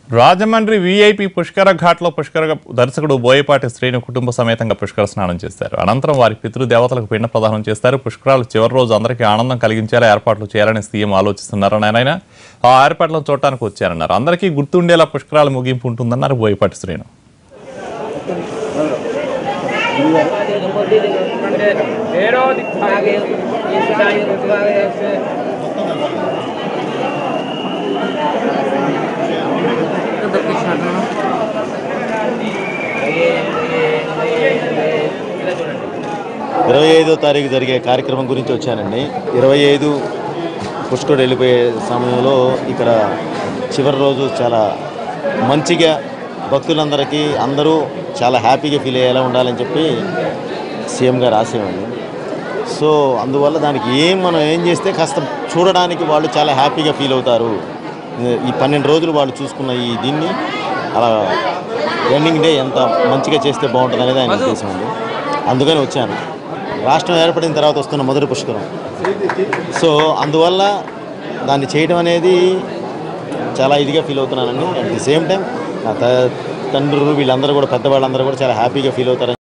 Rajahmundry VIP పుష్కర ఘాట్లో పుష్కర దర్శకుడు బోయపాటి శ్రీను కుటుంబ సమేతంగా పుష్కర స్నానం చేశారు అనంతరం వారి పితృదేవతలకు పిండ ప్రదానం చేస్తారు పుష్కరాలు చివరి రోజు అందరికీ ఆనందం కలిగించేలా ఏర్పాట్లు చేయాలని సీఎం ఆలోచిస్తున్నారని ఆయన ఆ ఏర్పాట్లను చూడటానికి వచ్చారన్నారు అందరికీ గుర్తుండేలా పుష్కరాల ముగింపు ఉంటుందన్నారు Boyapati Srinu Pero dispare, y sai ఇరవై ఐదో తారీఖు జరిగే కార్యక్రమం గురించి వచ్చానండి ఇరవై ఐదు పుష్కరుడు వెళ్ళిపోయే సమయంలో ఇక్కడ చివరి రోజు చాలా మంచిగా భక్తులందరికీ అందరూ చాలా హ్యాపీగా ఫీల్ అయ్యేలా ఉండాలని చెప్పి సీఎం గారు ఆశయమండి సో అందువల్ల దానికి ఏం మనం ఏం చేస్తే కాస్త చూడడానికి వాళ్ళు చాలా హ్యాపీగా ఫీల్ అవుతారు ఈ పన్నెండు రోజులు వాళ్ళు చూసుకున్న ఈ దీన్ని అలా ఎండింగ్ డే ఎంత మంచిగా చేస్తే బాగుంటుంది అనేది ఆయన ఉద్దేశం అండి అందుకని వచ్చాను రాష్ట్రం ఏర్పడిన తర్వాత వస్తున్న మొదటి పుష్కరం సో అందువల్ల దాన్ని చేయడం అనేది చాలా ఇదిగా ఫీల్ అవుతున్నానండి అట్ ది సేమ్ టైం నా త- తండ్రులు వీళ్ళందరూ కూడా పెద్దవాళ్ళందరూ కూడా చాలా హ్యాపీగా ఫీల్ అవుతారని